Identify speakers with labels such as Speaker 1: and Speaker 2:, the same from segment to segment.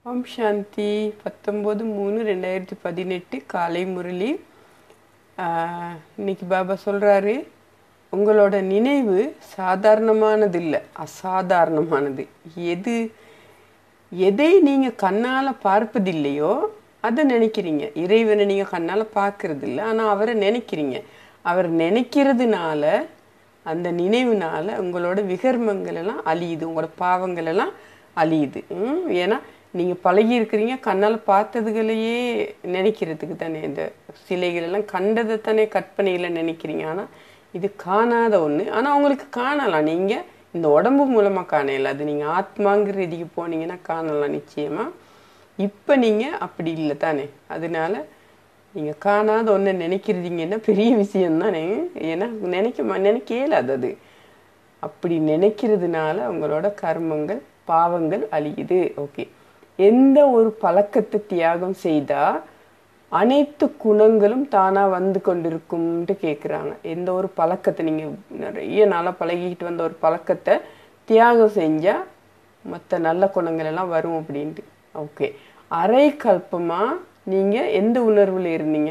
Speaker 1: ஓம் சாந்தி பத்தொம்போது மூணு ரெண்டாயிரத்தி பதினெட்டு காலை முரளி ஆஹ், இன்னைக்கு பாபா சொல்றாரு உங்களோட நினைவு சாதாரணமானது இல்லை அசாதாரணமானது எது எதை நீங்க கண்ணால பார்ப்பதில்லையோ அதை நினைக்கிறீங்க இறைவனை நீங்க கண்ணால பார்க்கறது இல்லை ஆனா அவரை நினைக்கிறீங்க அவர் நினைக்கிறதுனால அந்த நினைவுனால உங்களோட விகர்மங்கள் எல்லாம் அழியுது உங்களோட பாவங்கள் எல்லாம் அழியுது ம், ஏன்னா நீங்க பழகி இருக்கிறீங்க கண்ணால பார்த்ததுகளையே நினைக்கிறதுக்கு தானே இந்த சிலைகள் எல்லாம் கண்டதை தானே கற்பனையில நினைக்கிறீங்க ஆனா இது காணாத ஒண்ணு ஆனா உங்களுக்கு காணலாம் நீங்க இந்த உடம்பு மூலமா காணல அது நீங்க ஆத்மாங்கிற இதுக்கு போனீங்கன்னா காணலாம் நிச்சயமா இப்ப நீங்க அப்படி இல்லை தானே அதனால நீங்க காணாத ஒண்ணு நினைக்கிறீங்கன்னா பெரிய விஷயம் தானே ஏன்னா நினைக்க மா- நினைக்க இயலாது அது அப்படி நினைக்கிறதுனால உங்களோட கர்மங்கள் பாவங்கள் அழியுது ஓகே எந்த ஒரு பழக்கத்தை தியாகம் செய்தா அனைத்து குணங்களும் தானா வந்து கொண்டிருக்கும்ட்டு கேக்குறாங்க எந்த ஒரு பழக்கத்தை நீங்க நிறைய நாளா பழகிக்கிட்டு வந்த ஒரு பழக்கத்தை தியாகம் செஞ்சா மற்ற நல்ல குணங்கள் எல்லாம் வரும் அப்படின்ட்டு ஓகே அரை கல்பமா நீங்க எந்த உணர்வுல இருந்தீங்க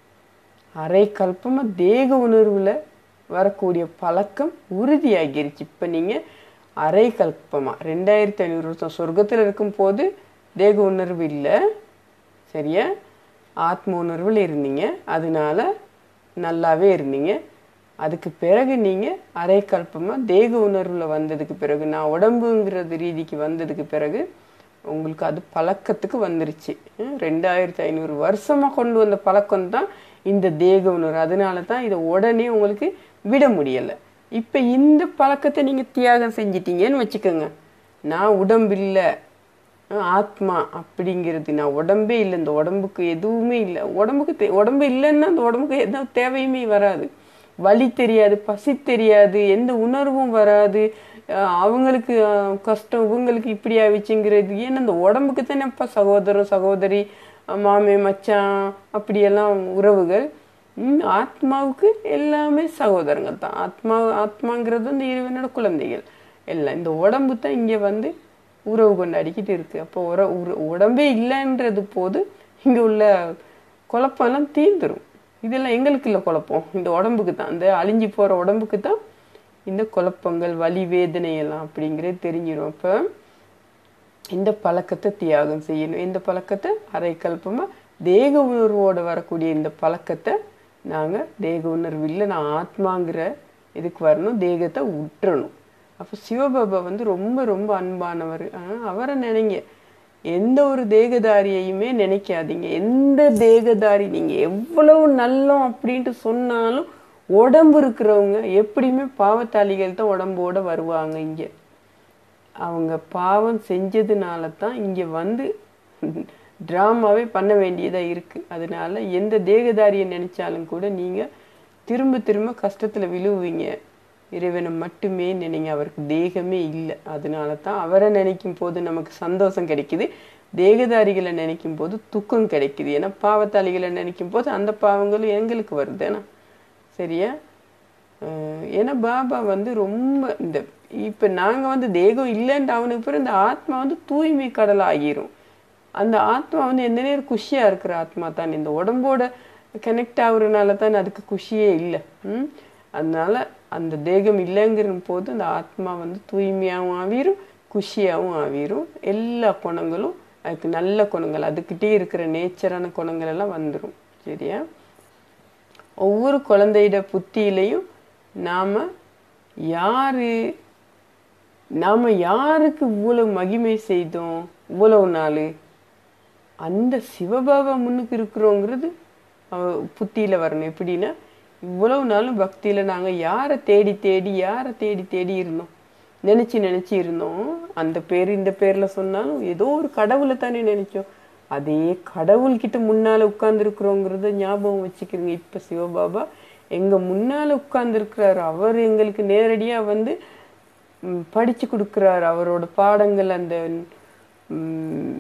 Speaker 1: அரை கல்பமா தேக உணர்வுல வரக்கூடிய பழக்கம் உறுதியாகிருச்சு இப்ப நீங்க அரை கல்பமா ரெண்டாயிரத்தி ஐநூறு வருஷம் சொர்க்கத்துல இருக்கும் போது தேக உணர்வு இல்லை சரியா ஆத்ம உணர்வில் இருந்தீங்க அதனால நல்லாவே இருந்தீங்க அதுக்கு பிறகு நீங்க அரை கல்பமா தேக உணர்வுல வந்ததுக்கு பிறகு நான் உடம்புங்கிறது ரீதிக்கு வந்ததுக்கு பிறகு உங்களுக்கு அது பழக்கத்துக்கு வந்துருச்சு ஹம், ரெண்டாயிரத்தி ஐநூறு வருஷமா கொண்டு வந்த பழக்கம் தான் இந்த தேக உணர்வு அதனால தான் இதை உடனே உங்களுக்கு விட முடியல இப்ப இந்த பழக்கத்தை நீங்க தியாகம் செஞ்சிட்டீங்கன்னு வச்சுக்கோங்க நான் உடம்பு இல்லை அஹ் ஆத்மா அப்படிங்கிறது நான் உடம்பே இல்லை இந்த உடம்புக்கு எதுவுமே இல்லை உடம்புக்கு தே- உடம்பு இல்லைன்னா அந்த உடம்புக்கு எந்த தேவையுமே வராது வலி தெரியாது பசி தெரியாது எந்த உணர்வும் வராது அஹ் அவங்களுக்கு அஹ், கஷ்டம் இவங்களுக்கு இப்படி ஆயிடுச்சுங்கிறது ஏன்னா இந்த உடம்புக்கு தானேப்பா சகோதரன் சகோதரி அஹ் மாமே மச்சான் அப்படியெல்லாம் உறவுகள் ம், ஆத்மாவுக்கு எல்லாமே சகோதரங்கள் தான் ஆத்மா ஆத்மாங்கிறது வந்து இறைவனோட குழந்தைகள் எல்லாம் இந்த உடம்பு தான் இங்க வந்து உறவு கொண்டாடிக்கிட்டு இருக்கு அப்போ உற உற- உடம்பே இல்லைன்றது போது இங்க உள்ள குழப்பம்லாம் தீர்ந்துரும் இதெல்லாம் எங்களுக்கு இல்லை குழப்பம் இந்த உடம்புக்கு தான் இந்த அழிஞ்சு போற உடம்புக்கு தான் இந்த குழப்பங்கள் வலி வேதனை எல்லாம் அப்படிங்கிறது தெரிஞ்சிடும் அப்போ இந்த பழக்கத்தை தியாகம் செய்யணும் இந்த பழக்கத்தை அரை கல்பமா தேக உணர்வோட வரக்கூடிய இந்த பழக்கத்தை நாங்க தேக உணர்வு இல்லை நான் ஆத்மாங்கிற இதுக்கு வரணும் தேகத்தை விட்டுறணும் அப்போ சிவபாபா வந்து ரொம்ப ரொம்ப அன்பானவர் ஆஹ் அவரை நினைங்க எந்த ஒரு தேகதாரியையுமே நினைக்காதீங்க எந்த தேகதாரி நீங்க எவ்வளவு நல்லோம் அப்படின்ட்டு சொன்னாலும் உடம்பு இருக்கிறவங்க எப்படியுமே பாவத்தாளிகள் தான் உடம்போட வருவாங்க இங்க அவங்க பாவம் செஞ்சதுனால தான் இங்க வந்து டிராமாவே பண்ண வேண்டியதா இருக்கு அதனால எந்த தேகதாரியை நினைச்சாலும் கூட நீங்க திரும்ப திரும்ப கஷ்டத்துல விழுவுவீங்க இறைவனை மட்டுமே நினைங்க அவருக்கு தேகமே இல்லை அதனால தான் அவரை நினைக்கும் போது நமக்கு சந்தோஷம் கிடைக்குது தேகதாரிகளை நினைக்கும் போது துக்கம் கிடைக்குது ஏன்னா பாவத்தாளிகளை நினைக்கும் போது அந்த பாவங்களும் எங்களுக்கு வருது ஏன்னா சரியா அஹ் ஏன்னா பாபா வந்து ரொம்ப இந்த இப்ப நாங்க வந்து தேகம் இல்லைன்ற அவனுக்கு பிறகு இந்த ஆத்மா வந்து தூய்மை கடல் ஆகிரும் அந்த ஆத்மா வந்து எந்த நேரம் குஷியா இருக்கிற ஆத்மா தான் இந்த உடம்போட கனெக்ட் ஆகுறதுனால தான் அதுக்கு குஷியே இல்லை ம் அதனால அந்த தேகம் இல்லைங்கிற போது அந்த ஆத்மா வந்து தூய்மையாகவும் ஆவிரும் குஷியாகவும் ஆவிரும் எல்லா குணங்களும் அதுக்கு நல்ல குணங்கள் அதுக்கிட்டே இருக்கிற நேச்சரான குணங்கள் எல்லாம் வந்துடும் சரியா ஒவ்வொரு குழந்தையிட புத்தியிலையும் நாம யாரு நாம யாருக்கு இவ்வளவு மகிமை செய்தோம் இவ்வளவு நாள் அந்த சிவபாபா முன்னுக்கு இருக்கிறோங்கிறது அவ புத்தியில வரணும் எப்படின்னா இவ்வளவு நாளும் பக்தியில நாங்க யாரை தேடி தேடி யாரை தேடி தேடி இருந்தோம் நினைச்சு நினைச்சு இருந்தோம் அந்த பேர் இந்த பேர்ல சொன்னாலும் ஏதோ ஒரு கடவுளை தானே நினைச்சோம் அதே கடவுள்கிட்ட முன்னால உட்கார்ந்து இருக்கிறோங்கிறத ஞாபகம் வச்சுக்கிறீங்க இப்ப சிவபாபா எங்க முன்னால உட்கார்ந்து இருக்கிறாரு அவர் எங்களுக்கு நேரடியா வந்து ம், படிச்சு கொடுக்கிறாரு அவரோட பாடங்கள் அந்த ம்,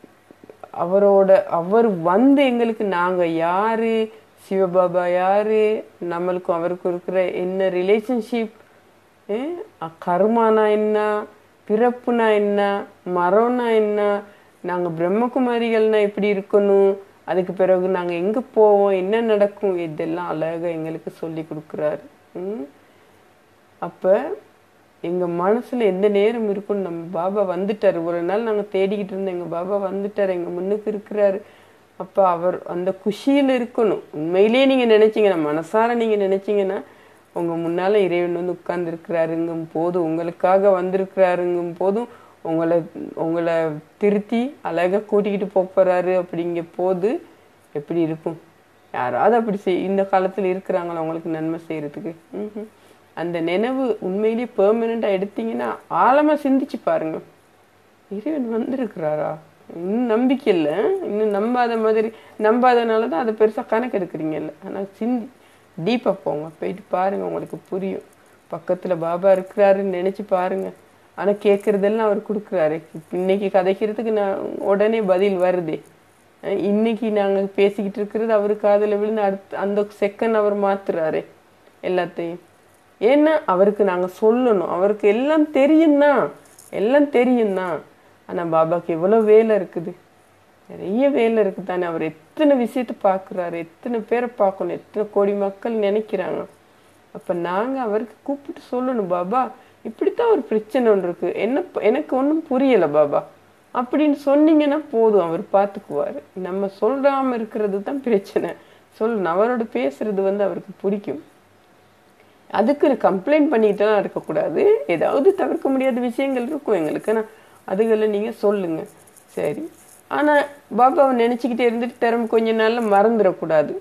Speaker 1: அவரோட அவர் வந்து எங்களுக்கு நாங்க யாரு சிவபாபா யாரு நம்மளுக்கும் அவருக்கும் இருக்கிற என்ன ரிலேஷன்ஷிப் கர்மானா என்ன பிறப்புனா என்ன மரம்னா என்ன நாங்கள் பிரம்மகுமாரிகள்னா எப்படி இருக்கணும் அதுக்கு பிறகு நாங்கள் எங்கே போவோம் என்ன நடக்கும் இதெல்லாம் அழகாக எங்களுக்கு சொல்லி கொடுக்குறாரு ம் அப்போ எங்கள் மனசில் எந்த நேரம் இருக்கும்னு நம்ம பாபா வந்துட்டார் ஒரு நாள் நாங்கள் தேடிக்கிட்டு இருந்தோம் எங்கள் பாபா வந்துட்டார் எங்கள் முன்னுக்கு இருக்கிறாரு அப்போ அவர் அந்த குஷியில் இருக்கணும் உண்மையிலேயே நீங்கள் நினைச்சீங்கன்னா மனசார நீங்கள் நினைச்சீங்கன்னா உங்கள் முன்னால் இறைவன் வந்து உட்கார்ந்துருக்கிறாருங்கும் போதும் உங்களுக்காக வந்திருக்கிறாருங்கும் போதும் உங்களை உங்களை திருத்தி அழகாக கூட்டிக்கிட்டு போப் போறாரு அப்படிங்க போது எப்படி இருக்கும் யாராவது அப்படி செய் இந்த காலத்தில் இருக்கிறாங்களா அவங்களுக்கு நன்மை செய்யறதுக்கு ம்ஹும். அந்த நினைவு உண்மையிலேயே பெர்மனண்டாக எடுத்தீங்கன்னா ஆழமாக சிந்திச்சு பாருங்க இறைவன் வந்திருக்கிறாரா இன்னும் நம்பிக்கை இல்லை இன்னும் நம்பாத மாதிரி நம்பாதனால தான் அதை பெருசாக கணக்கு எடுக்கிறீங்கல்ல ஆனால் சிந்தி டீப்பாக போங்க போயிட்டு பாருங்க உங்களுக்கு புரியும் பக்கத்தில் பாபா இருக்கிறாருன்னு நினச்சி பாருங்க ஆனால் கேட்குறதெல்லாம் அவர் கொடுக்குறாரு இன்னைக்கு கதைக்கிறதுக்கு நான் உடனே பதில் வருதே அஹ் இன்னைக்கு நாங்கள் பேசிக்கிட்டு இருக்கிறது அவர் காதில் விழுந்து அடுத்த அந்த செகண்ட் அவர் மாத்துறாரு எல்லாத்தையும் ஏன்னா அவருக்கு நாங்கள் சொல்லணும் அவருக்கு எல்லாம் தெரியும் தான் எல்லாம் தெரியும் தான் ஆனால் பாபாக்கு எவ்வளோ வேலை இருக்குது நிறைய வேலை இருக்குது தானே அவர் எத்தனை விஷயத்த பார்க்குறாரு எத்தனை பேரை பார்க்கணும் எத்தனை கோடி மக்கள் நினைக்கிறாங்க அப்போ நாங்கள் அவருக்கு கூப்பிட்டு சொல்லணும் பாபா இப்படித்தான் ஒரு பிரச்சனை ஒன்று இருக்கு என்ன ப- எனக்கு ஒன்றும் புரியலை பாபா அப்படின்னு சொன்னீங்கன்னா போதும் அவர் பார்த்துக்குவார் நம்ம சொல்லாமல் இருக்கிறது தான் பிரச்சனை சொல்லணும் அவரோட பேசுறது வந்து அவருக்கு பிடிக்கும் அதுக்கு கம்ப்ளைண்ட் பண்ணிக்கிட்டுலாம் இருக்கக்கூடாது ஏதாவது தவிர்க்க முடியாத விஷயங்கள் இருக்கும் எங்களுக்கு ஆனால் அதுகளை நீங்கள் சொல்லுங்க சரி ஆனால் பாபாவை நினச்சிக்கிட்டே இருந்துட்டு திறமை கொஞ்ச நாளில் மறந்துடக்கூடாது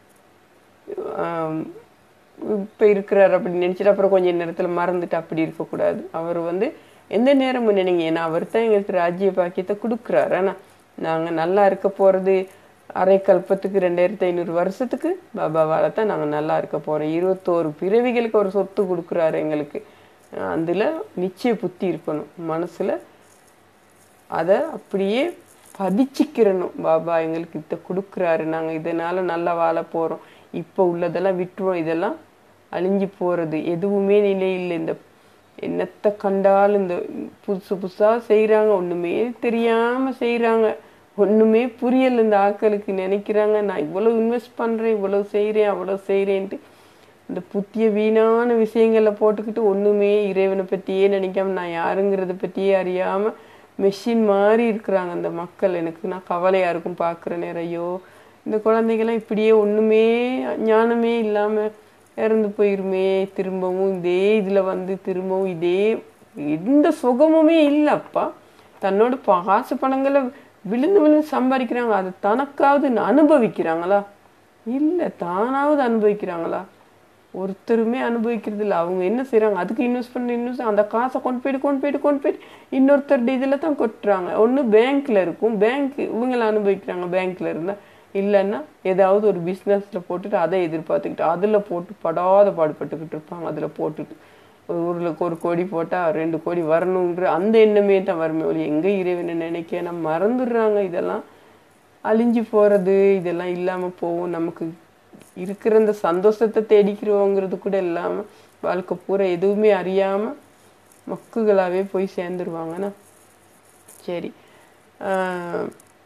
Speaker 1: ஆம், இப்ப இருக்கிறார் அப்படி நினைச்சிட்டு அப்புறம் கொஞ்ச நேரத்துல மறந்துட்டு அப்படி இருக்கக்கூடாது அவர் வந்து எந்த நேரமும் நினைங்க ஏன்னா அவர் தான் எங்களுக்கு ராஜ்ய பாக்கியத்தை கொடுக்குறாரு ஆனா நாங்க நல்லா இருக்க போறது அரை கல்பத்துக்கு ரெண்டாயிரத்தி ஐநூறு வருஷத்துக்கு பாபாவால தான் நாங்க நல்லா இருக்க போறோம் இருபத்தோரு பிறவிகளுக்கு ஒரு சொத்து கொடுக்குறாரு எங்களுக்கு அஹ் அதுல நிச்சய புத்தி இருக்கணும் மனசுல அதை அப்படியே பதிச்சுக்கிறணும் பாபா எங்களுக்கு இதை கொடுக்குறாரு நாங்கள் இதனால நல்லா வாழ போகிறோம் இப்போ உள்ளதெல்லாம் விட்டுருவோம் இதெல்லாம் அழிஞ்சு போகிறது எதுவுமே நிலை இல்லை இந்த என்னத்தை கண்டாலும் இந்த புதுசு புதுசாக செய்கிறாங்க ஒன்றுமே தெரியாமல் செய்கிறாங்க ஒன்றுமே புரியல இந்த ஆட்களுக்கு நினைக்கிறாங்க நான் இவ்வளோ இன்வெஸ்ட் பண்ணுறேன் இவ்வளோ செய்கிறேன் அவ்வளோ செய்கிறேன்ட்டு இந்த புத்திய வீணான விஷயங்களை போட்டுக்கிட்டு ஒண்ணுமே இறைவனை பத்தியே நினைக்காம நான் யாருங்கிறத பத்தியே அறியாம மெஷின் மாதிரி இருக்கிறாங்க அந்த மக்கள் எனக்கு நான் கவலையா இருக்கும் பார்க்குற நேரம் ஐயோ இந்த குழந்தைகள்லாம் இப்படியே ஒண்ணுமே ஞானமே இல்லாம இறந்து போயிருமே திரும்பவும் இதே இதுல வந்து திரும்பவும் இதே எந்த சுகமுமே இல்லப்பா தன்னோட ப- காசு பணங்களை விழுந்து விழுந்து சம்பாதிக்கிறாங்க அதை தனக்காவது அனுபவிக்கிறாங்களா இல்ல தானாவது அனுபவிக்கிறாங்களா ஒருத்தருமே அனுபவிக்கிறது இல்லை அவங்க என்ன செய்றாங்க அதுக்கு இன்வெஸ்ட் பண்ணி இன்வெஸ்ட் அந்த காசை கொண்டு போயிட்டு கொண்டு போயிட்டு கொண்டு போயிட்டு இன்னொருத்தர் இதில் தான் கொட்டுறாங்க ஒன்று பேங்க்ல இருக்கும் பேங்க் இவங்கள அனுபவிக்கிறாங்க பேங்க்ல இருந்தா இல்லைன்னா ஏதாவது ஒரு பிஸ்னஸ்ல போட்டுட்டு அதை எதிர்பார்த்துக்கிட்டு அதுல போட்டு படாத பாடுபட்டுக்கிட்டு இருப்பாங்க அதுல போட்டுட்டு ஒரு ஊருக்கு ஒரு கோடி போட்டா ரெண்டு கோடி வரணுன்ற அந்த எண்ணமே தான் வருமே ஒளி எங்க இறைவனை நினைக்க நம்ம மறந்துடுறாங்க இதெல்லாம் அழிஞ்சு போறது இதெல்லாம் இல்லாம போகும் நமக்கு இருக்கிற இந்த சந்தோஷத்தை தேடிக்கிறோங்கிறது கூட இல்லாம வாழ்க்கை பூரா எதுவுமே அறியாம மக்குகளாவே போய் சேர்ந்துருவாங்கண்ணா சரி ஆஹ்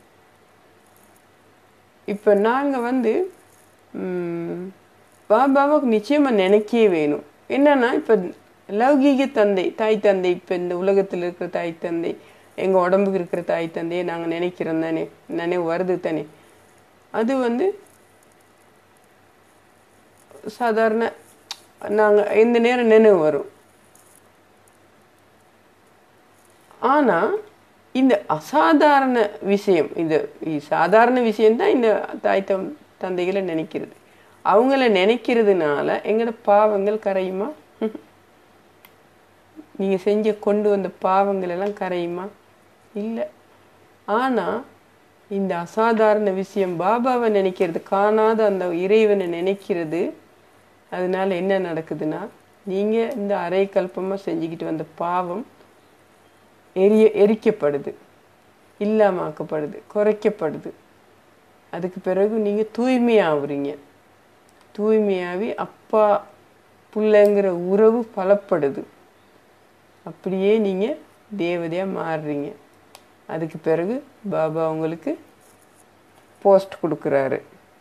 Speaker 1: இப்ப நாங்க வந்து ம், பாபாவை நிச்சயமா நினைக்கவே வேணும் என்னன்னா இப்ப லௌகீக தந்தை தாய் தந்தை இப்ப இந்த உலகத்துல இருக்கிற தாய் தந்தை எங்க உடம்புக்கு இருக்கிற தாய் தந்தையை நாங்க நினைக்கிறோம் தானே நினைவு வருது தானே அது வந்து சாதாரண நாங்க இந்த நேரம் நினைவு வரும் ஆனா இந்த அசாதாரண விஷயம் இந்த இ- சாதாரண விஷயம்தான் இந்த தாய் தம் தந்தைகளை நினைக்கிறது அவங்கள நினைக்கிறதுனால எங்களோட பாவங்கள் கரையுமா நீங்க செஞ்ச கொண்டு வந்த பாவங்கள் எல்லாம் கரையுமா இல்லை ஆனா இந்த அசாதாரண விஷயம் பாபாவை நினைக்கிறது காணாத அந்த இறைவனை நினைக்கிறது அதனால என்ன நடக்குதுன்னா நீங்க இந்த அரை கல்பமா செஞ்சுக்கிட்டு வந்த பாவம் எரிய எரிக்கப்படுது இல்லாமாக்கப்படுது குறைக்கப்படுது அதுக்கு பிறகு நீங்க தூய்மையாகுறீங்க தூய்மையாகி அப்பா புள்ளைங்கிற உறவு பலப்படுது அப்படியே நீங்க தேவதையா மாறுறீங்க அதுக்கு பிறகு பாபா உங்களுக்கு போஸ்ட் கொடுக்குறாரு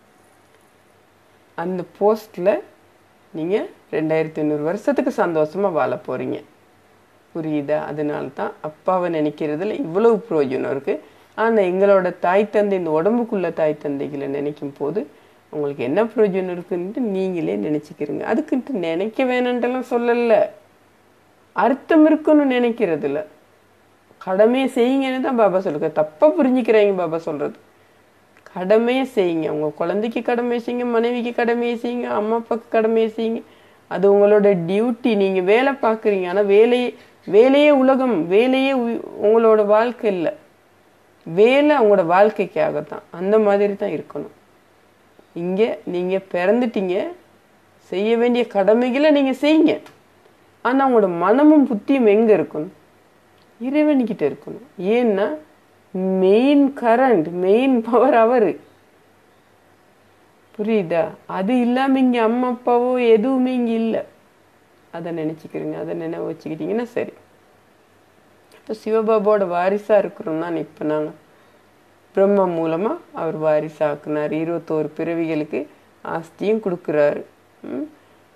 Speaker 1: அந்த போஸ்ட்டில் நீங்கள் ரெண்டாயிரத்தி ஐநூறு வருஷத்துக்கு சந்தோஷமாக வாழ போகிறீங்க புரியுதா அதனால தான் அப்பாவை நினைக்கிறதுல இவ்வளவு பிரயோஜனம் இருக்குது ஆனால் எங்களோட தாய் தந்தை இந்த உடம்புக்குள்ள தாய் தந்தைகளை நினைக்கும் போது உங்களுக்கு என்ன பிரயோஜனம் இருக்குன்ட்டு நீங்களே நினச்சிக்கிறீங்க அதுக்குன்ட்டு நினைக்க வேணான்ட்டுலாம் சொல்லலை அர்த்தம் இருக்குன்னு நினைக்கிறதில்ல கடமையை செய்யுங்கன்னு தான் பாபா சொல்லுங்க தப்பாக புரிஞ்சுக்கிறாங்க பாபா சொல்கிறது கடமையை செய்யுங்க உங்கள் குழந்தைக்கு கடமையை செய்யுங்க மனைவிக்கு கடமையை செய்யுங்க அம்மா அப்பாவுக்கு கடமையை செய்யுங்க அது உங்களோட டியூட்டி நீங்கள் வேலை பார்க்குறீங்க ஆனால் வேலையே வேலையே உலகம் வேலையே உ- உங்களோட வாழ்க்கை இல்லை வேலை உங்களோட வாழ்க்கைக்காகத்தான் அந்த மாதிரி தான் இருக்கணும் இங்கே நீங்கள் பிறந்துட்டீங்க செய்ய வேண்டிய கடமைகளை நீங்கள் செய்யுங்க ஆனால் உங்களோட மனமும் புத்தியும் எங்கே இருக்கணும் இறைவன்கிட்ட இருக்கணும் ஏன்னா மெயின் கரண்ட் மெயின் பவர் அவரு புரியுதா அது இல்லாமல் இங்கே அம்மா அப்பாவோ எதுவுமே இங்கே இல்லை அதை நினச்சிக்கிறீங்க அதை நினைவு வச்சுக்கிட்டீங்கன்னா சரி இப்போ சிவபாபாவோட வாரிசாக இருக்கிறோம்னா இப்போ நாங்கள் பிரம்ம மூலமாக அவர் வாரிசாக்குனார் இருபத்தோரு பிறவிகளுக்கு ஆஸ்தியும் கொடுக்குறாரு ம்?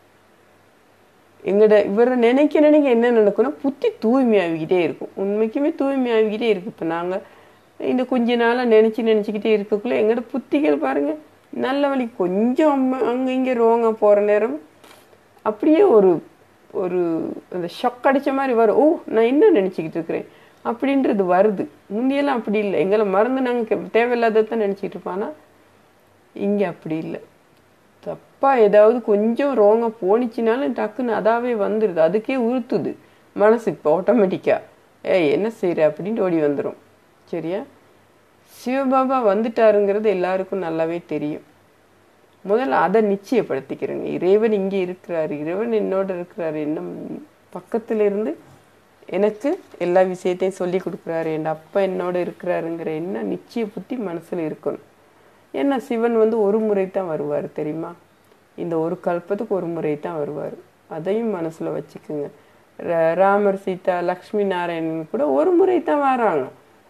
Speaker 1: எங்கட இவரை நினைக்க நினைக்க என்ன நடக்கும்னா புத்தி தூய்மையாகிக்கிட்டே இருக்கும் உண்மைக்குமே தூய்மையாகிக்கிட்டே இருக்கு இப்போ நாங்கள் இந்த கொஞ்ச நாளாக நினச்சி நினச்சிக்கிட்டே இருக்கக்குள்ள எங்களோட புத்திகள் பாருங்க நல்ல வழி கொஞ்சம் அம்ம- அங்க இங்கே ரோங்க போகிற நேரம் அப்படியே ஒரு ஒரு அந்த ஷொக் அடிச்ச மாதிரி வரும் ஓ நான் என்ன நினச்சிக்கிட்டு இருக்கிறேன் அப்படின்றது வருது முந்தியெல்லாம் அப்படி இல்லை எங்களை மறந்து நாங்கள் தேவையில்லாததான் நினச்சிக்கிட்டு இருப்பானா இங்கே அப்படி இல்லை தப்பா ஏதாவது கொஞ்சம் ரோங்க போனிச்சினாலும் டக்குன்னு அதாவே வந்துடுது அதுக்கே உறுத்துது மனசு இப்போ ஆட்டோமேட்டிக்காக ஏய் என்ன செய்கிற அப்படின்ட்டு ஓடி வந்துடும் சரியா சிவபாபா வந்துட்டாருங்கிறது எல்லாருக்கும் நல்லாவே தெரியும் முதல்ல அதை நிச்சயப்படுத்திக்கிறேங்க இறைவன் இங்கே இருக்கிறாரு இறைவன் என்னோட இருக்கிறாரு என்ன பக்கத்துல இருந்து எனக்கு எல்லா விஷயத்தையும் சொல்லி கொடுக்குறாரு என் அப்பா என்னோட இருக்கிறாருங்கிற என்ன நிச்சய புத்தி மனசுல இருக்கணும் ஏன்னா சிவன் வந்து ஒரு முறை தான் வருவார் தெரியுமா இந்த ஒரு கல்பத்துக்கு ஒரு முறை தான் வருவார் அதையும் மனசுல வச்சுக்குங்க ர- ராமர் சீதா லக்ஷ்மி நாராயணன் கூட ஒரு முறை தான் வராங்க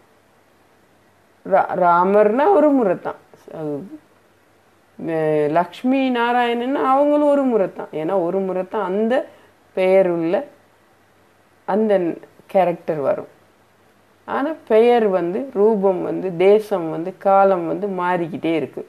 Speaker 1: ரா- ராமர்னா ஒரு முறை தான் அஹ் அஹ் லக்ஷ்மி நாராயணன் அவங்களும் ஒரு முறை தான் ஏன்னா ஒரு முறை தான் அந்த பெயர் உள்ள அந்த கேரக்டர் வரும் ஆனா பெயர் வந்து ரூபம் வந்து தேசம் வந்து காலம் வந்து மாறிக்கிட்டே இருக்கு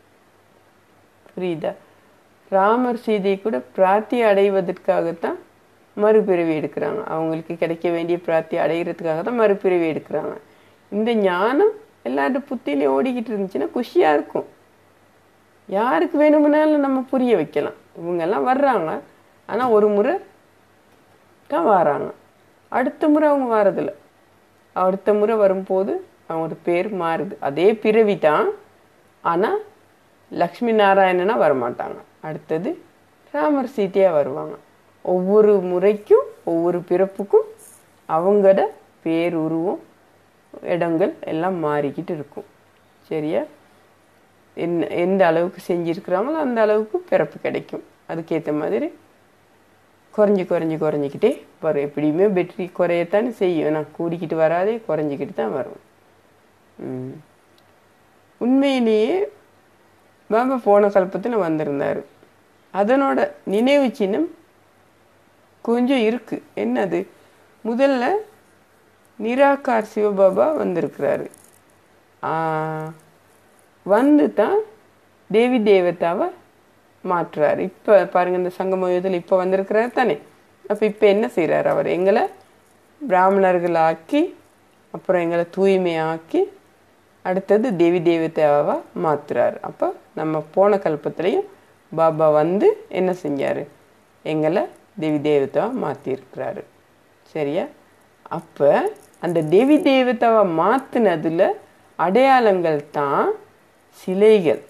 Speaker 1: புரியுதா ராமர் சீதை கூட பிரார்த்தி அடைவதற்காகத்தான் மறுபிறவி எடுக்கிறாங்க அவங்களுக்கு கிடைக்க வேண்டிய பிரார்த்தி அடைகிறதுக்காக தான் மறுபிறவி எடுக்கிறாங்க இந்த ஞானம் எல்லாரோட புத்திலையும் ஓடிக்கிட்டு இருந்துச்சுன்னா குஷியா இருக்கும் யாருக்கு வேணும்னாலும் நம்ம புரிய வைக்கலாம் இவங்கெல்லாம் வர்றாங்க ஆனா ஒரு முறை தான் வராங்க அடுத்த முறை அவங்க வாரதில்ல அடுத்த முறை வரும்போது அவங்களோட பேர் மாறுது அதே பிறவி தான் ஆனால் லக்ஷ்மி நாராயணனா வரமாட்டாங்க அடுத்தது ராமர் சீதையா வருவாங்க ஒவ்வொரு முறைக்கும் ஒவ்வொரு பிறப்புக்கும் அவங்களோட பேர் உருவம் இடங்கள் எல்லாம் மாறிக்கிட்டு இருக்கும் சரியா என்ன எந்த அளவுக்கு செஞ்சிருக்கிறாங்களோ அந்த அளவுக்கு பிறப்பு கிடைக்கும் அதுக்கேற்ற மாதிரி குறைஞ்சி குறைஞ்சி குறைஞ்சிக்கிட்டே வரும் எப்படியுமே பெட்ரி குறையத்தானே செய்யும் நான் கூடிக்கிட்டு வராதே குறைஞ்சிக்கிட்டு தான் வரும் ம். உண்மையிலேயே பாபா போன கல்பத்தில் வந்திருந்தார் அதனோட நினைவு சின்னம் கொஞ்சம் இருக்கு என்னது முதல்ல நிராகார் சிவபாபா வந்திருக்கிறாரு ஆ, வந்து தான் தேவி தேவதாவை மாற்றுறாரு இப்போ பாருங்க இந்த சங்கம யுகத்தில் இப்போ வந்திருக்கிறாரு தானே அப்போ இப்போ என்ன செய்கிறாரு அவர் எங்களை பிராமணர்கள் ஆக்கி அப்புறம் எங்களை தூய்மையாக்கி அடுத்தது தேவி தேவதாவா மாத்துறாரு அப்போ நம்ம போன கல்பத்திலையும் பாபா வந்து என்ன செஞ்சாரு எங்களை தேவி தேவதாவா மாற்றிருக்கிறாரு சரியா அப்போ அந்த தேவி தேவதாவை மாற்றினதுல அடையாளங்கள் தான் சிலைகள்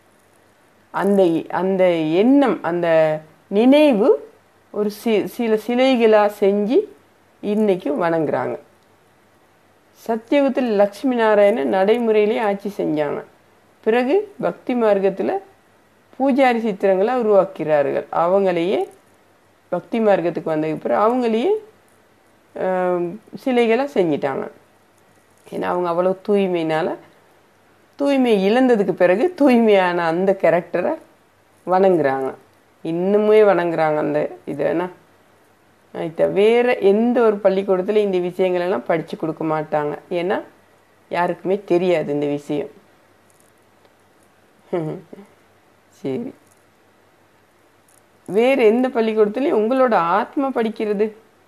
Speaker 1: அந்த அந்த எண்ணம் அந்த நினைவு ஒரு சி சில சிலைகளாக செஞ்சு இன்னைக்கு வணங்குறாங்க சத்தியுகத்தில் லக்ஷ்மி நாராயணன் நடைமுறையிலே ஆட்சி செஞ்சாங்க பிறகு பக்தி மார்க்கத்தில் பூஜாரி சித்திரங்களை உருவாக்கிறார்கள் அவங்களையே பக்தி மார்க்கத்துக்கு வந்ததுக்கு பிறகு அவங்களையே ஆம், சிலைகளை செஞ்சிட்டாங்க ஏன்னா அவங்க அவ்வளோ தூய்மையினால தூய்மை இழந்ததுக்கு பிறகு தூய்மையான அந்த கேரக்டரை வணங்குறாங்க இன்னுமே வணங்குறாங்க அந்த இதனா இத வேற எந்த ஒரு பள்ளிக்கூடத்துல இந்த விஷயங்கள் எல்லாம் படிச்சு கொடுக்க மாட்டாங்க ஏன்னா யாருக்குமே தெரியாது இந்த விஷயம் சரி வேற எந்த பள்ளிக்கூடத்துலயும் உங்களோட ஆத்மா படிக்கிறது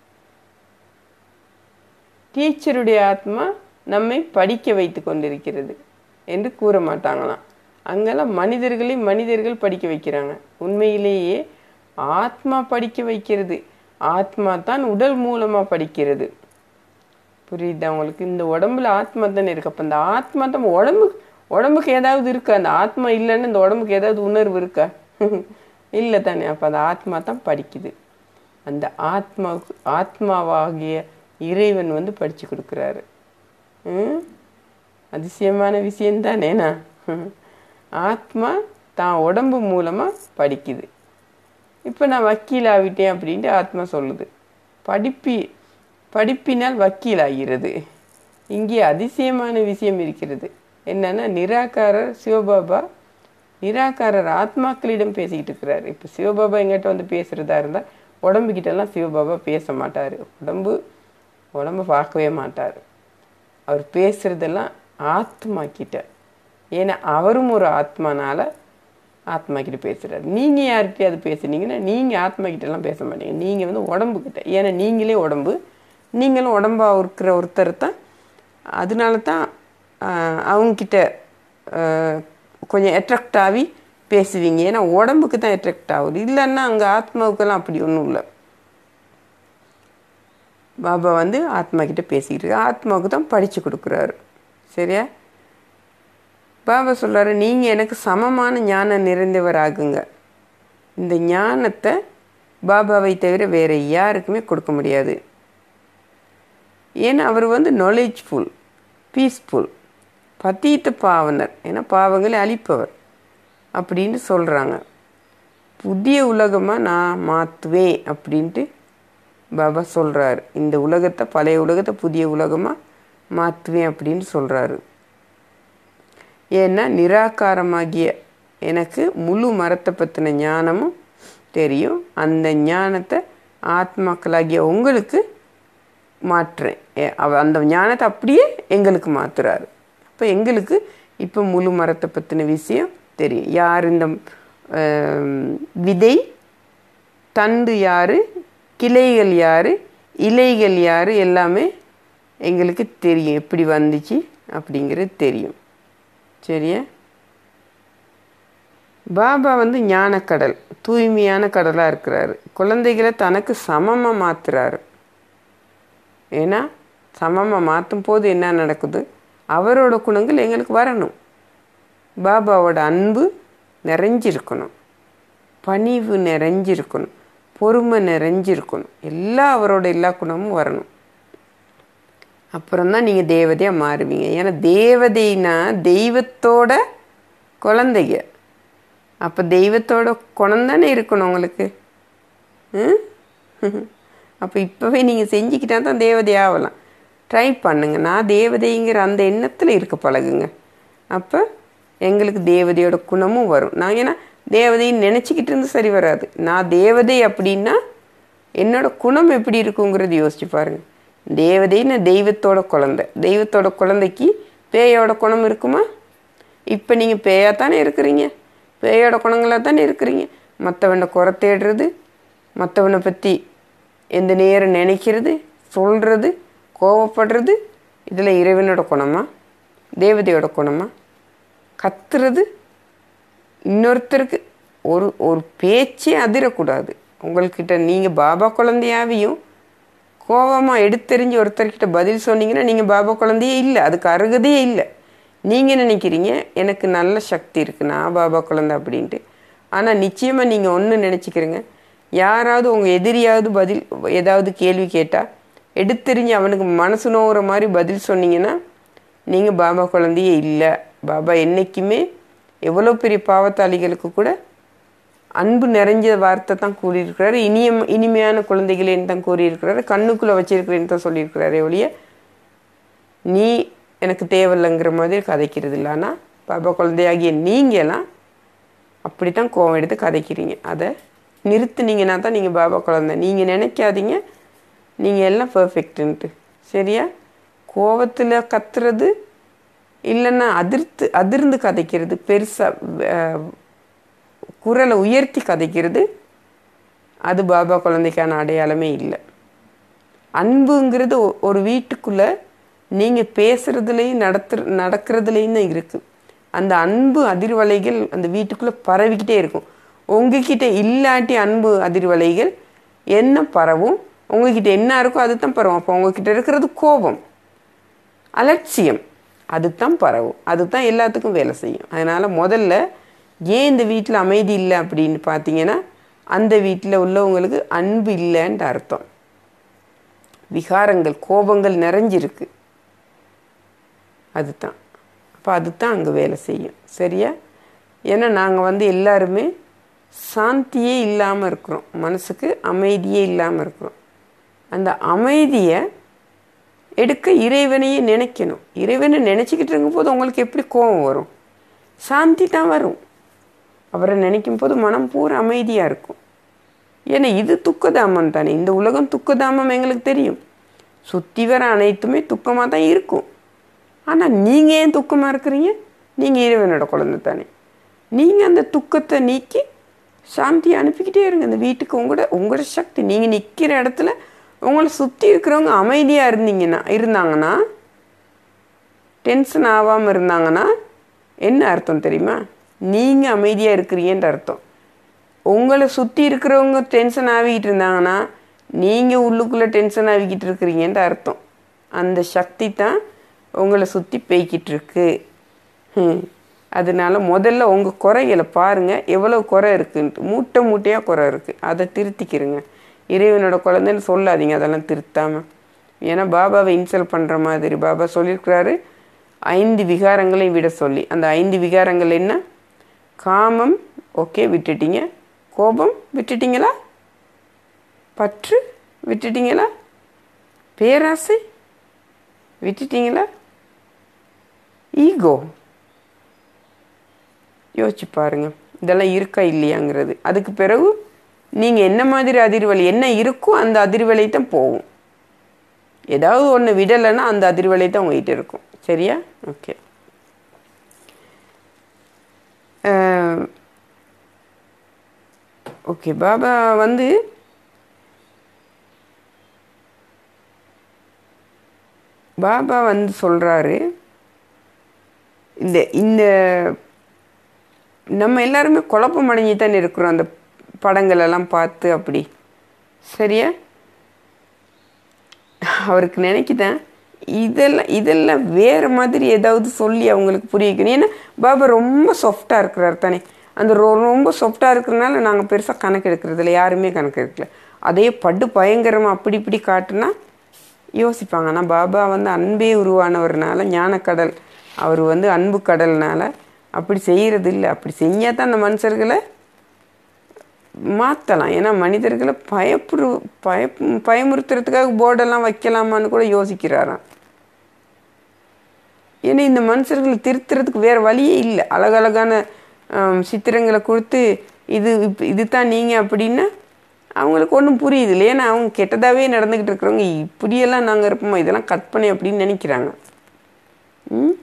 Speaker 1: டீச்சருடைய ஆத்மா நம்மை படிக்க வைத்து கொண்டிருக்கிறது என்று கூற மாட்டாங்களாம் அங்கெல்லாம் மனிதர்களை மனிதர்கள் படிக்க வைக்கிறாங்க உண்மையிலேயே ஆத்மா படிக்க வைக்கிறது ஆத்மா தான் உடல் மூலமா படிக்கிறது புரியுதா உங்களுக்கு இந்த உடம்புல ஆத்மா தானே இருக்கு அப்ப அந்த ஆத்மா தான் உடம்பு உடம்புக்கு ஏதாவது இருக்கா அந்த ஆத்மா இல்லைன்னு இந்த உடம்புக்கு ஏதாவது உணர்வு இருக்கா இல்லை தானே அப்ப அந்த ஆத்மா தான் படிக்குது அந்த ஆத்மாவுக்கு ஆத்மாவாகிய இறைவன் வந்து படிச்சு கொடுக்குறாரு ம்? அதிசயமான விஷயம் தானேண்ணா ஆத்மா தான் உடம்பு மூலமா படிக்குது இப்போ நான் வக்கீல் ஆகிட்டேன் அப்படின்ட்டு ஆத்மா சொல்லுது படிப்பி படிப்பினால் வக்கீல் ஆகிறது இங்கே அதிசயமான விஷயம் இருக்கிறது என்னன்னா நிராகாரர் சிவபாபா நிராகாரர் ஆத்மாக்களிடம் பேசிக்கிட்டு இருக்கிறாரு இப்போ சிவபாபா எங்கிட்ட வந்து பேசுறதா இருந்தால் உடம்புகிட்ட எல்லாம் சிவபாபா பேச மாட்டாரு உடம்பு உடம்பு பார்க்கவே மாட்டார் அவர் பேசுறதெல்லாம் ஆத்மா கிட்ட ஏன்னா அவரும் ஒரு ஆத்மானால ஆத்மா கிட்ட பேசுறாரு நீங்க யார்கிட்டயாவது பேசுனீங்கன்னா நீங்க ஆத்மா கிட்ட எல்லாம் பேச மாட்டீங்க நீங்க வந்து உடம்பு கிட்ட ஏன்னா நீங்களே உடம்பு நீங்களும் உடம்பா இருக்கிற ஒருத்தர் தான் அதனால தான் அவங்கக்கிட்ட கொஞ்சம் அட்ராக்ட் ஆகி பேசுவீங்க ஏன்னா உடம்புக்கு தான் அட்ராக்ட் ஆகுது இல்லைன்னா அங்கே ஆத்மாவுக்கெல்லாம் அப்படி ஒன்றும் இல்லை பாபா வந்து ஆத்மா கிட்ட பேசிக்கிட்டு இருக்கு ஆத்மாவுக்கு தான் படிச்சு கொடுக்குறாரு சரியா பாபா சொல்றாரு நீங்க எனக்கு சமமான ஞானம் நிறைந்தவராகுங்க இந்த ஞானத்தை பாபாவை தவிர வேற யாருக்குமே கொடுக்க முடியாது ஏன்னா அவர் வந்து நாலேஜ்ஃபுல் பீஸ்ஃபுல் பத்தீத்த பாவனர் ஏன்னா பாவங்களை அழிப்பவர் அப்படின்னு சொல்றாங்க புதிய உலகமாக நான் மாற்றுவேன் அப்படின்ட்டு பாபா சொல்றாரு இந்த உலகத்தை பழைய உலகத்தை புதிய உலகமாக மாற்றுவேன் அப்படின்னு சொல்றாரு ஏன்னா நிராகாரமாகிய எனக்கு முழு மரத்தை பற்றின ஞானமும் தெரியும் அந்த ஞானத்தை ஆத்மாக்களாகிய உங்களுக்கு மாற்றுறேன் ஏ- அவ அந்த ஞானத்தை அப்படியே எங்களுக்கு மாத்துறாரு அப்போ எங்களுக்கு இப்போ முழு மரத்தை பற்றின விஷயம் தெரியும் யார் இந்த ஆம், விதை தண்டு யாரு கிளைகள் யாரு இலைகள் யாரு எல்லாமே எங்களுக்கு தெரியும் எப்படி வந்துச்சு அப்படிங்கிறது தெரியும் சரியா பாபா வந்து ஞானக்கடல் தூய்மையான கடலாக இருக்கிறாரு குழந்தைகளை தனக்கு சமமாக மாத்துறாரு ஏன்னா சமமாக மாற்றும் போது என்ன நடக்குது அவரோட குணங்கள் எங்களுக்கு வரணும் பாபாவோட அன்பு நிறைஞ்சிருக்கணும் பணிவு நிறைஞ்சிருக்கணும் பொறுமை நிறைஞ்சிருக்கணும் எல்லா அவரோட எல்லா குணமும் வரணும் அப்புறம்தான் நீங்கள் தேவதையாக மாறுவீங்க ஏன்னா தேவதைனா தெய்வத்தோட குழந்தைங்க அப்போ தெய்வத்தோட குணம் தானே இருக்கணும் உங்களுக்கு ம் அப்போ இப்போவே நீங்கள் செஞ்சுக்கிட்டா தான் தேவதை ஆகலாம் ட்ரை பண்ணுங்க நான் தேவதைங்கிற அந்த எண்ணத்தில் இருக்க பழகுங்க அப்போ எங்களுக்கு தேவதையோட குணமும் வரும் நான் ஏன்னா தேவதைன்னு நினச்சிக்கிட்டு இருந்து சரி வராது நான் தேவதை அப்படின்னா என்னோட குணம் எப்படி இருக்குங்கிறது யோசிச்சு பாருங்க தேவதைன்னு தெய்வத்தோட குழந்தை தெய்வத்தோட குழந்தைக்கு பேயோட குணம் இருக்குமா இப்போ நீங்கள் பேயாக தானே இருக்கிறீங்க பேயோட குணங்களாக தானே இருக்கிறீங்க மற்றவனை குறை தேடுறது மற்றவனை பற்றி எந்த நேரம் நினைக்கிறது சொல்கிறது கோவப்படுறது இதில் இறைவனோட குணமா தேவதையோட குணமா கத்துறது இன்னொருத்தருக்கு ஒரு ஒரு பேச்சே அதிரக்கூடாது உங்கள்கிட்ட நீங்கள் பாபா குழந்தையாவையும் கோபமாக எடுத்தெறிஞ்சு ஒருத்தர்கிட்ட பதில் சொன்னீங்கன்னா நீங்கள் பாபா குழந்தையே இல்லை அதுக்கு அருகதையே இல்லை நீங்கள் நினைக்கிறீங்க எனக்கு நல்ல சக்தி இருக்குது நான் பாபா குழந்தை அப்படின்ட்டு ஆனால் நிச்சயமாக நீங்கள் ஒன்று நினச்சிக்கிறீங்க யாராவது உங்கள் எதிரியாவது பதில் ஏதாவது கேள்வி கேட்டால் எடுத்தெறிஞ்சு அவனுக்கு மனசு நோகிற மாதிரி பதில் சொன்னீங்கன்னா நீங்கள் பாபா குழந்தையே இல்லை பாபா என்றைக்குமே எவ்வளோ பெரிய பாவத்தாளிகளுக்கு கூட அன்பு நிறைஞ்ச வார்த்தை தான் கூறியிருக்கிறாரு இனிய இனிமையான குழந்தைகளேன்னு தான் கூறியிருக்கிறாரு கண்ணுக்குள்ளே வச்சிருக்கிறேன்னு தான் சொல்லியிருக்கிறாரே ஒழிய நீ எனக்கு தேவையில்லைங்கிற மாதிரி கதைக்கிறது இல்லை ஆனால் பாபா குழந்தையாகிய நீங்களாம் அப்படித்தான் கோவம் எடுத்து கதைக்கிறீங்க அதை நிறுத்துனீங்கன்னா தான் நீங்கள் பாபா குழந்தை நீங்கள் நினைக்காதீங்க நீங்கள் எல்லாம் பர்ஃபெக்ட்டுன்ட்டு சரியா கோவத்தில் கத்துறது இல்லைன்னா அதிர்த்து அதிர்ந்து கதைக்கிறது பெருசாக குரலை உயர்த்தி கதைக்கிறது அது பாபா குழந்தைக்கான அடையாளமே இல்லை அன்புங்கிறது ஒ- ஒரு வீட்டுக்குள்ளே நீங்கள் பேசுகிறதுலையும் நடத்து நடக்கிறதுலையும் தான் இருக்குது அந்த அன்பு அதிர்வலைகள் அந்த வீட்டுக்குள்ளே பரவிக்கிட்டே இருக்கும் உங்ககிட்ட இல்லாட்டி அன்பு அதிர்வலைகள் என்ன பரவும் உங்ககிட்ட என்ன இருக்கோ அது தான் பரவும் அப்போ உங்ககிட்ட இருக்கிறது கோபம் அலட்சியம் அதுதான் பரவும் அதுதான் எல்லாத்துக்கும் வேலை செய்யும் அதனால் முதல்ல ஏன் இந்த வீட்டில் அமைதி இல்லை அப்படின்னு பார்த்தீங்கன்னா அந்த வீட்டில் உள்ளவங்களுக்கு அன்பு இல்லைன்ட்டு அர்த்தம் விகாரங்கள் கோபங்கள் நிறைஞ்சிருக்கு அதுதான் அப்போ அதுதான் அங்கே வேலை செய்யும் சரியா ஏன்னா நாங்கள் வந்து எல்லாருமே சாந்தியே இல்லாமல் இருக்கிறோம் மனசுக்கு அமைதியே இல்லாமல் இருக்கிறோம் அந்த அமைதியை எடுக்க இறைவனையே நினைக்கணும் இறைவனை நினச்சிக்கிட்டு இருக்கும்போது உங்களுக்கு எப்படி கோபம் வரும் சாந்தி தான் வரும் அவரை நினைக்கும் போது மனம் பூரா அமைதியாக இருக்கும் ஏன்னா இது துக்கதாமம் தானே இந்த உலகம் துக்கதாமம் எங்களுக்கு தெரியும் சுற்றி வர அனைத்துமே துக்கமாக தான் இருக்கும் ஆனால் நீங்கள் ஏன் துக்கமாக இருக்கிறீங்க நீங்கள் இறைவனோட குழந்தை தானே நீங்கள் அந்த துக்கத்தை நீக்கி சாந்தியை அனுப்பிக்கிட்டே இருங்க அந்த வீட்டுக்கு உங்களோட உங்களோட சக்தி நீங்கள் நிற்கிற இடத்துல உங்களை சுற்றி இருக்கிறவங்க அமைதியாக இருந்தீங்கன்னா இருந்தாங்கன்னா டென்ஷன் ஆகாமல் இருந்தாங்கன்னா என்ன அர்த்தம் தெரியுமா நீங்கள் அமைதியாக இருக்கிறீங்கன்ற அர்த்தம் உங்களை சுற்றி இருக்கிறவங்க டென்ஷன் ஆகிக்கிட்டு இருந்தாங்கன்னா நீங்கள் உள்ளுக்குள்ளே டென்ஷன் ஆகிக்கிட்டு இருக்கிறீங்கன்ற அர்த்தம் அந்த சக்தி தான் உங்களை சுற்றி பேய்கிட்டு இருக்கு ஹம். அதனால முதல்ல உங்கள் குறைகளை பாருங்கள் எவ்வளோ குறை இருக்குன்ட்டு மூட்டை மூட்டையாக குறை இருக்குது அதை திருத்திக்கிறங்க இறைவனோட குழந்தைன்னு சொல்லாதீங்க அதெல்லாம் திருத்தாமல் ஏன்னா பாபாவை இன்சல்ட் பண்ணுற மாதிரி பாபா சொல்லியிருக்கிறாரு ஐந்து விகாரங்களையும் விட சொல்லி அந்த ஐந்து விகாரங்கள் என்ன காமம் ஓகே விட்டுட்டீங்க கோபம் விட்டுட்டீங்களா பற்று விட்டுட்டீங்களா பேராசை விட்டுட்டீங்களா ஈகோ யோசிச்சு பாருங்க இதெல்லாம் இருக்கா இல்லையாங்கிறது அதுக்கு பிறகு நீங்கள் என்ன மாதிரி அதிர்வலை என்ன இருக்கோ அந்த அதிர்வலை தான் போகும் ஏதாவது ஒன்று விடலைன்னா அந்த அதிர்வலை தான் உங்ககிட்ட இருக்கும் சரியா ஓகே ஓகே பாபா வந்து பாபா வந்து சொல்கிறாரு இந்த இந்த நம்ம எல்லாருமே குழப்பம் அடைஞ்சு தானே இருக்கிறோம் அந்த படங்கள் எல்லாம் பார்த்து அப்படி சரியா அவருக்கு நினைக்குதேன் இதெல்லாம் இதெல்லாம் வேறு மாதிரி ஏதாவது சொல்லி அவங்களுக்கு புரிய வைக்கணும் ஏன்னா பாபா ரொம்ப சாஃப்டாக இருக்கிறார் தானே அந்த ரொ ரொம்ப சாஃப்டாக இருக்கிறனால நாங்கள் பெருசாக கணக்கு எடுக்கிறதில்ல யாருமே கணக்கு எடுக்கல அதே படு பயங்கரமாக அப்படி இப்படி காட்டுனா யோசிப்பாங்க ஆனால் பாபா வந்து அன்பே உருவானவர்னால ஞானக்கடல் அவர் வந்து அன்பு கடல்னால அப்படி செய்கிறது இல்லை அப்படி செஞ்சால் தான் அந்த மனுஷர்களை மாற்றலாம் ஏன்னா மனிதர்களை பயப்புறு பய பயமுறுத்துறதுக்காக போர்டெல்லாம் வைக்கலாமான்னு கூட யோசிக்கிறாராம் ஏன்னா இந்த மனுஷர்களை திருத்துறதுக்கு வேறு வழியே இல்லை அழகழகான ஆம், சித்திரங்களை கொடுத்து இது இப் இது தான் நீங்கள் அப்படின்னா அவங்களுக்கு ஒன்றும் புரியுது இல்லை ஏன்னா அவங்க கெட்டதாகவே நடந்துக்கிட்டு இருக்கிறவங்க இப்படியெல்லாம் நாங்கள் இருப்போமா இதெல்லாம் கற்பனை அப்படின்னு நினைக்கிறாங்க ம்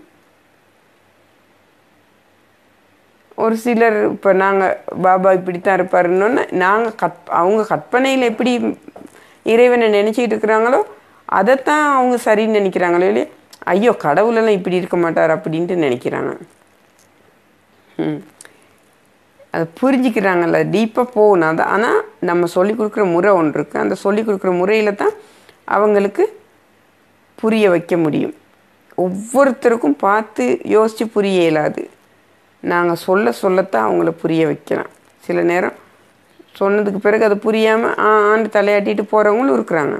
Speaker 1: ஒரு சிலர் இப்போ நாங்கள் பாபா இப்படித்தான் இருப்பாருன்னொன்னே நாங்கள் கற் அவங்க கற்பனையில் எப்படி இறைவனை நினச்சிக்கிட்டு இருக்கிறாங்களோ அதைத்தான் அவங்க சரின்னு நினைக்கிறாங்களோ இல்லையா ஐயோ கடவுளெல்லாம் இப்படி இருக்க மாட்டார் அப்படின்ட்டு நினைக்கிறாங்க ம் அதை புரிஞ்சுக்கிறாங்கல்ல டீப்பாக போகணும் அதான் ஆனால் நம்ம சொல்லி கொடுக்குற முறை ஒன்று இருக்குது அந்த சொல்லி கொடுக்குற முறையில் தான் அவங்களுக்கு புரிய வைக்க முடியும் ஒவ்வொருத்தருக்கும் பார்த்து யோசித்து புரிய இயலாது நாங்கள் சொல்ல சொல்லத்தான் அவங்கள புரிய வைக்கலாம் சில நேரம் சொன்னதுக்கு பிறகு அது புரியாமல் ஆ ஆண்டு தலையாட்டிட்டு போகிறவங்களும் இருக்கிறாங்க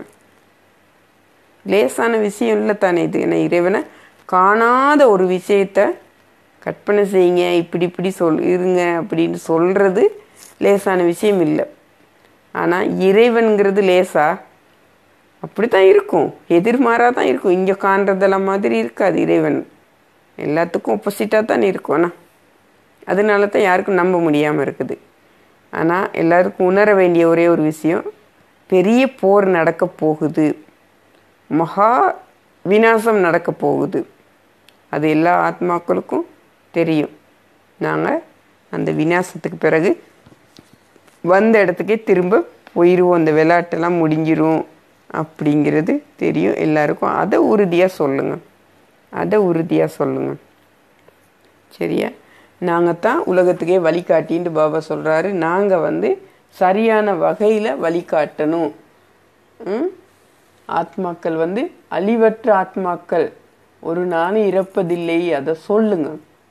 Speaker 1: லேசான விஷயம் இல்லை தானே இது ஏன்னா இறைவனை காணாத ஒரு விஷயத்த கற்பனை செய்யுங்க இப்படி இப்படி சொல் இருங்க அப்படின்னு சொல்கிறது லேசான விஷயம் இல்லை ஆனால் இறைவன்கிறது லேசா அப்படித்தான் இருக்கும் எதிர்மாறாக தான் இருக்கும் இங்கே காண்றதெல்லாம் மாதிரி இருக்காது இறைவன் எல்லாத்துக்கும் ஒப்போசிட்டாக தான் இருக்கும் ஆனால் அதனால தான் யாருக்கும் நம்ப முடியாமல் இருக்குது ஆனால் எல்லாருக்கும் உணர வேண்டிய ஒரே ஒரு விஷயம் பெரிய போர் நடக்க போகுது மகா விநாசம் நடக்க போகுது அது எல்லா ஆத்மாக்களுக்கும் தெரியும் நாங்கள் அந்த விநாசத்துக்கு பிறகு வந்த இடத்துக்கே திரும்ப போயிடுவோம் அந்த விளையாட்டெல்லாம் முடிஞ்சிரும் அப்படிங்கிறது தெரியும் எல்லாருக்கும் அதை உறுதியாக சொல்லுங்கள் அதை உறுதியாக சொல்லுங்கள் சரியா நாங்கள் தான் உலகத்துக்கே வழிகாட்டின்னு பாபா சொல்கிறாரு நாங்கள் வந்து சரியான வகையில் வழிகாட்டணும் ம்? ஆத்மாக்கள் வந்து அழிவற்ற ஆத்மாக்கள் ஒரு நாளும் இறப்பதில்லை அதை சொல்லுங்க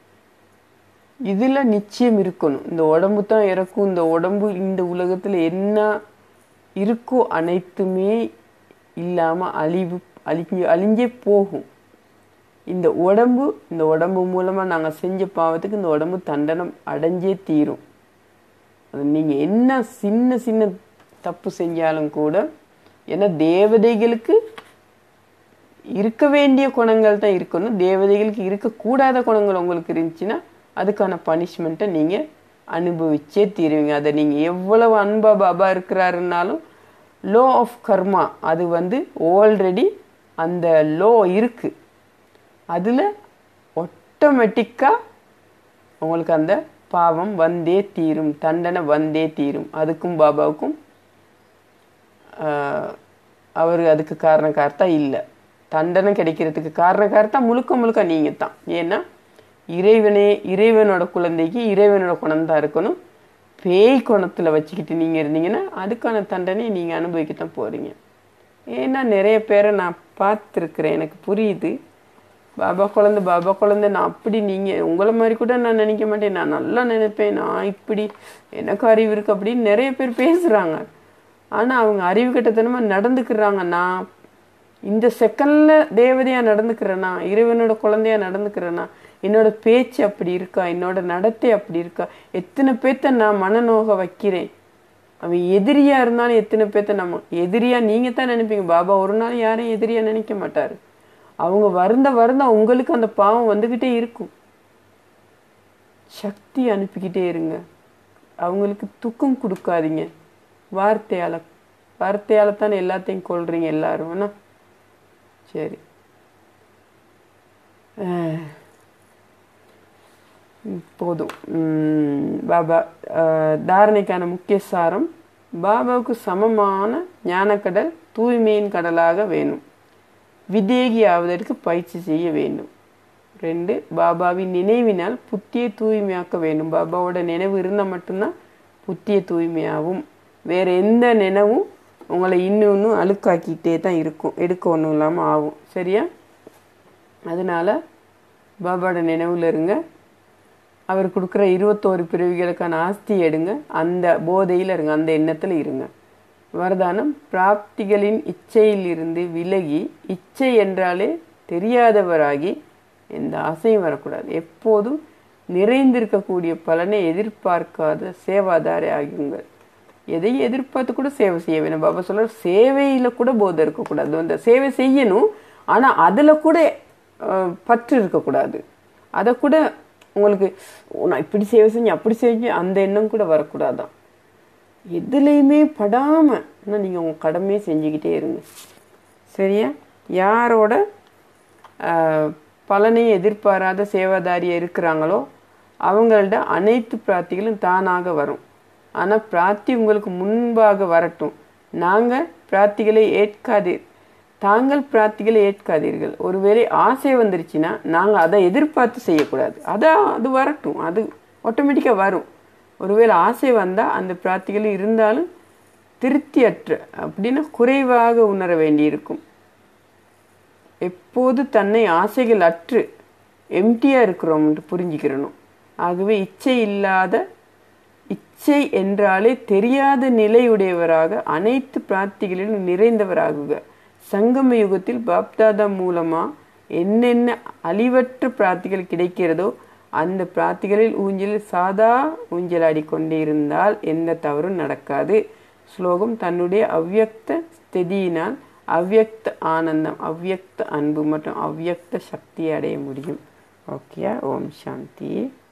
Speaker 1: இதில் நிச்சயம் இருக்கணும் இந்த உடம்பு தான் இறக்கும் இந்த உடம்பு இந்த உலகத்தில் என்ன இருக்கோ அனைத்துமே இல்லாமல் அழிவு அழிஞ்சு அழிஞ்சே போகும் இந்த உடம்பு இந்த உடம்பு மூலமாக நாங்கள் செஞ்ச பாவத்துக்கு இந்த உடம்பு தண்டனம் அடைஞ்சே தீரும் அது நீங்கள் என்ன சின்ன சின்ன தப்பு செஞ்சாலும் கூட ஏன்னா தேவதைகளுக்கு இருக்க வேண்டிய குணங்கள் தான் இருக்கணும் தேவதைகளுக்கு இருக்கக்கூடாத குணங்கள் உங்களுக்கு இருந்துச்சுன்னா அதுக்கான பனிஷ்மெண்ட்டை நீங்கள் அனுபவிச்சே தீருவீங்க அதை நீங்கள் எவ்வளவு அன்பா பாபா இருக்கிறாருன்னாலும் லோ ஆஃப் கர்மா அது வந்து ஆல்ரெடி அந்த லோ இருக்குது அதில் ஆட்டோமேட்டிக்காக உங்களுக்கு அந்த பாவம் வந்தே தீரும் தண்டனை வந்தே தீரும் அதுக்கும் பாபாவுக்கும் ஆஹ், அவர் அதுக்கு காரணக்கார்த்தா இல்லை தண்டனை கிடைக்கிறதுக்கு காரணக்கார்த்தா முழுக்க முழுக்க நீங்கள் தான் ஏன்னா இறைவனே இறைவனோட குழந்தைக்கு இறைவனோட குணம் தான் இருக்கணும் பேய் குணத்தில் வச்சுக்கிட்டு நீங்கள் இருந்தீங்கன்னா அதுக்கான தண்டனையை நீங்கள் அனுபவிக்கத்தான் போகிறீங்க ஏன்னா நிறைய பேரை நான் பார்த்துருக்குறேன் எனக்கு புரியுது பாபா குழந்தை பாபா குழந்தை நான் அப்படி நீங்கள் உங்களை மாதிரி கூட நான் நினைக்க மாட்டேன் நான் நல்லா நினைப்பேன் நான் இப்படி எனக்கு அறிவு இருக்கு அப்படின்னு நிறைய பேர் பேசுகிறாங்க ஆனால் அவங்க அறிவு கட்டத்தனமாக நடந்துக்கிறாங்க நான் இந்த செகண்டில் தேவதையாக நடந்துக்கிறேனா இறைவனோட குழந்தையா நடந்துக்கிறேனா என்னோட பேச்சு அப்படி இருக்கா என்னோட நடத்தை அப்படி இருக்கா எத்தனை பேர்த்த நான் மனநோக வைக்கிறேன் அவன் எதிரியா இருந்தாலும் எத்தனை பேர்த்த நம்ம எதிரியா நீங்க தான் நினைப்பீங்க பாபா ஒரு நாள் யாரையும் எதிரியா நினைக்க மாட்டாரு அவங்க வருந்த வருந்த உங்களுக்கு அந்த பாவம் வந்துக்கிட்டே இருக்கும் சக்தி அனுப்பிக்கிட்டே இருங்க அவங்களுக்கு துக்கம் கொடுக்காதீங்க வார்த்தையால வார்த்தையால தானே எல்லாத்தையும் கொள்றீங்க எல்லாரும் என்ன சரி அஹ், ம், போதும் ம், பாபா அஹ், தாரணைக்கான முக்கிய சாரம் பாபாவுக்கு சமமான ஞானக்கடல் தூய்மையின் கடலாக வேணும் விதேகி ஆவதற்கு பயிற்சி செய்ய வேண்டும் ரெண்டு பாபாவின் நினைவினால் புத்தியை தூய்மையாக்க வேண்டும் பாபாவோட நினைவு இருந்தால் மட்டும்தான் புத்தியை தூய்மையாகும் வேற எந்த நினைவும் உங்களை இன்னும் இன்னும் அழுக்காக்கிட்டே தான் இருக்கும் எடுக்க ஒன்றும் இல்லாமல் ஆகும் சரியா அதனால பாபாவோட நினைவில் இருங்க அவர் கொடுக்குற இருபத்தோரு பிறவிகளுக்கான ஆஸ்தி எடுங்க அந்த போதையில் இருங்க அந்த எண்ணத்தில் இருங்க வரதானம் பிராப்திகளின் இச்சையில் இருந்து விலகி இச்சை என்றாலே தெரியாதவராகி எந்த ஆசையும் வரக்கூடாது எப்போதும் நிறைந்திருக்கக்கூடிய பலனை எதிர்பார்க்காத சேவாதாரி ஆகுங்கள் எதையும் எதிர்பார்த்து கூட சேவை செய்ய வேணும் பாபா சொல்ற சேவையில் கூட போதை இருக்கக்கூடாது அந்த சேவை செய்யணும் ஆனால் அதில் கூட அஹ், பற்று இருக்கக்கூடாது அதை கூட உங்களுக்கு "ஓ, நான் இப்படி சேவை செஞ்சேன் அப்படி செஞ்சேன் அந்த எண்ணம் கூட வரக்கூடாதான் எதுலேயுமே படாமல் ஆனால் நீங்கள் உங்கள் கடமையை செஞ்சுக்கிட்டே இருங்க சரியா யாரோட ஆஹ், பலனையும் எதிர்பாராத சேவாதாரியாக இருக்கிறாங்களோ அவங்கள்ட்ட அனைத்து பிரார்த்திகளும் தானாக வரும் ஆனால் பிரார்த்தி உங்களுக்கு முன்பாக வரட்டும் நாங்கள் பிரார்த்திகளை ஏற்காதீர் தாங்கள் பிரார்த்திகளை ஏற்காதீர்கள் ஒருவேளை ஆசை வந்துருச்சுன்னா நாங்கள் அதை எதிர்பார்த்து செய்யக்கூடாது அதான் அது வரட்டும் அது ஆட்டோமேட்டிக்காக வரும் ஒருவேளை ஆசை வந்தால் அந்த பிரார்த்திகள் இருந்தாலும் திருப்தியற்ற அப்படின்னா குறைவாக உணர வேண்டியிருக்கும் எப்போது தன்னை ஆசைகள் அற்று எம்டியாக இருக்கிறோம்னு புரிஞ்சுக்கிறணும் ஆகவே இச்சை இல்லாத இச்சை என்றாலே தெரியாத நிலையுடையவராக அனைத்து பிரார்த்திகளிலும் நிறைந்தவராகுக சங்கம யுகத்தில் பாப்தாதா மூலமா என்னென்ன அழிவற்ற பிரார்த்திகள் கிடைக்கிறதோ அந்த பிரார்த்திகளில் ஊஞ்சலில் சாதா ஊஞ்சலாடி கொண்டே இருந்தால் எந்த தவறும் நடக்காது ஸ்லோகம் தன்னுடைய அவ்யக்த ஸ்திதியினால் அவ்யக்த ஆனந்தம் அவ்யக்த அன்பு மற்றும் அவ்யக்த சக்தியை அடைய முடியும் ஓகே ஓம் சாந்தி